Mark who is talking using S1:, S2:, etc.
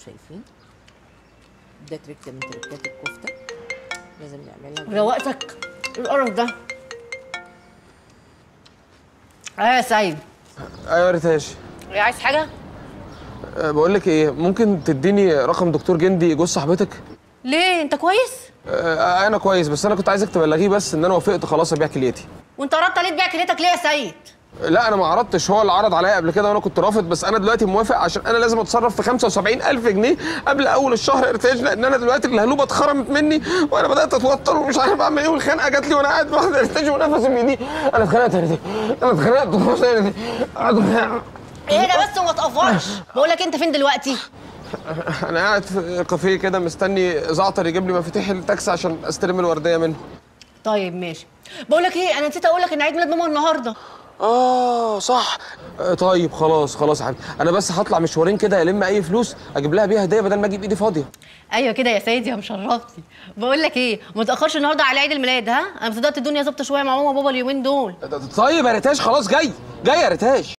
S1: شايفين ده تركه من تركات الكفته لازم نعملها
S2: روقتك القرف ده ايه يا سيد
S3: ايوه يا ريتاش
S2: إيه، عايز حاجه
S3: أه، بقول لك ايه ممكن تديني رقم دكتور جندي جوز صاحبتك
S2: ليه انت كويس
S3: أه، انا كويس بس انا كنت عايزك تبلغيه بس ان انا وافقت خلاص ابيع كليتي
S2: وانت عرضت عليه تبيع كليتك ليه يا سيد
S3: لا انا ما عرضتش هو اللي عرض عليا قبل كده وانا كنت رافض بس انا دلوقتي موافق عشان انا لازم اتصرف في 75000 جنيه قبل اول الشهر ارتاج لان انا دلوقتي الهلوبه اتخرمت مني وانا بدات اتوتر ومش عارف اعمل ايه والخنقه جات لي وانا قاعد واخد ارتاج ونفسي من دي انا اتخنقت يا ريتاج انا اتخنقت خلاص يا ريتاج.
S2: ايه ده بس وما تقفرش بقول لك انت فين دلوقتي
S3: انا قاعد في كافيه كده مستني زعتر يجيب لي مفاتيح التاكسي عشان استلم الورديه منه
S2: طيب ماشي بقول لك ايه انا نسيت اقول لك ان عيد ميلاد ماما النهارده
S3: اه صح آه، طيب خلاص خلاص يا حبيبي انا بس هطلع مشوارين كده الم اي فلوس اجيب لها بيها هديه بدل ما اجيب ايدي فاضيه
S2: ايوه كده يا سيدي يا مشرفتي بقول لك ايه ما تاخرش النهارده على عيد الميلاد ها انا صدقت الدنيا ظابطه شويه مع ماما وبابا اليومين دول
S3: طيب يا ريتاش خلاص جاي جاي يا ريتاش